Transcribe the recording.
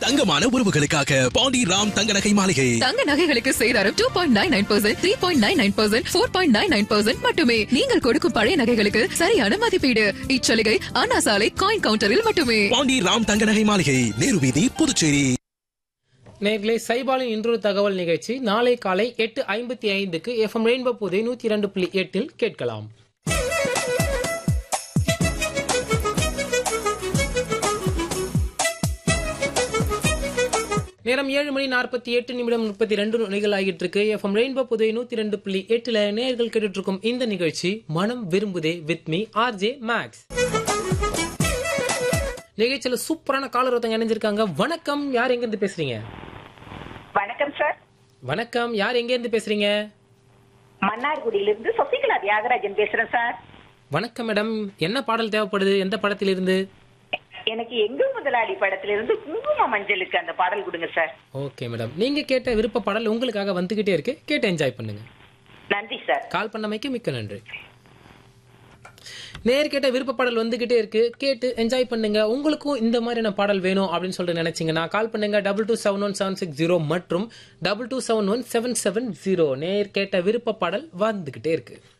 தங்கமான உறவுகளுக்காக பாண்டி ராம் தங்க நகை மாளிகை தங்க நகைகளுக்கு சேதாரம் two point nine nine percent three point nine nine percent four point nine nine percent மட்டுமே நீங்கள் கொடுக்கும் பழைய நகைகளுக்கு சரியான மதிப்பீடு இச்சலுகை அண்ணா சாலை காயின் கவுண்டரில் மட்டுமே பாண்டி ராம் தங்க நகை மாளிகை நேரு வீதி புதுச்சேரி நேர்களே சைபாலின் இன்றொரு தகவல் நிகழ்ச்சி நாளை காலை எட்டு ஐம்பத்தி ஐந்துக்கு எஃப்எம் ரெயின்போ புதை நூத்தி இரண்டு புள்ளி எட்டில் கேட்கலாம் நேரம் ஏழு மணி நாற்பத்தி எட்டு நிமிடம் முப்பத்தி ரெண்டு நொடிகள் ஆகிட்டு இருக்கு எஃப்எம் ரெயின்போ புதை நூத்தி ரெண்டு புள்ளி எட்டுல நேர்கள் கேட்டுட்டு இருக்கும் இந்த நிகழ்ச்சி மனம் விரும்புதே வித் மீ ஆர்ஜே மேக்ஸ் நிகழ்ச்சியில சூப்பரான காலர் ஒருத்தங்க இணைஞ்சிருக்காங்க வணக்கம் யார் எங்க இருந்து பேசுறீங்க வணக்கம் சார் வணக்கம் யார் எங்க இருந்து பேசுறீங்க மன்னார்குடியிலிருந்து சசிகலா தியாகராஜன் பேசுறேன் சார் வணக்கம் மேடம் என்ன பாடல் தேவைப்படுது எந்த படத்திலிருந்து எனக்கு எங்க முதலாளி படத்திலிருந்து குங்கும மஞ்சளுக்கு அந்த பாடல் கொடுங்க சார் ஓகே மேடம் நீங்க கேட்ட விருப்ப பாடல் உங்களுக்காக வந்துகிட்டே இருக்கு கேட்டு என்ஜாய் பண்ணுங்க நன்றி சார் கால் பண்ணமைக்கு மிக்க நன்றி நேர் கேட்ட விருப்ப பாடல் வந்துகிட்டே இருக்கு கேட்டு என்ஜாய் பண்ணுங்க உங்களுக்கும் இந்த மாதிரியான பாடல் வேணும் அப்படின்னு சொல்லிட்டு நினைச்சீங்கன்னா கால் பண்ணுங்க double two seven one seven six zero மற்றும் double two seven one seven seven zero நேர் கேட்ட விருப்ப பாடல் வந்துகிட்டே இருக்கு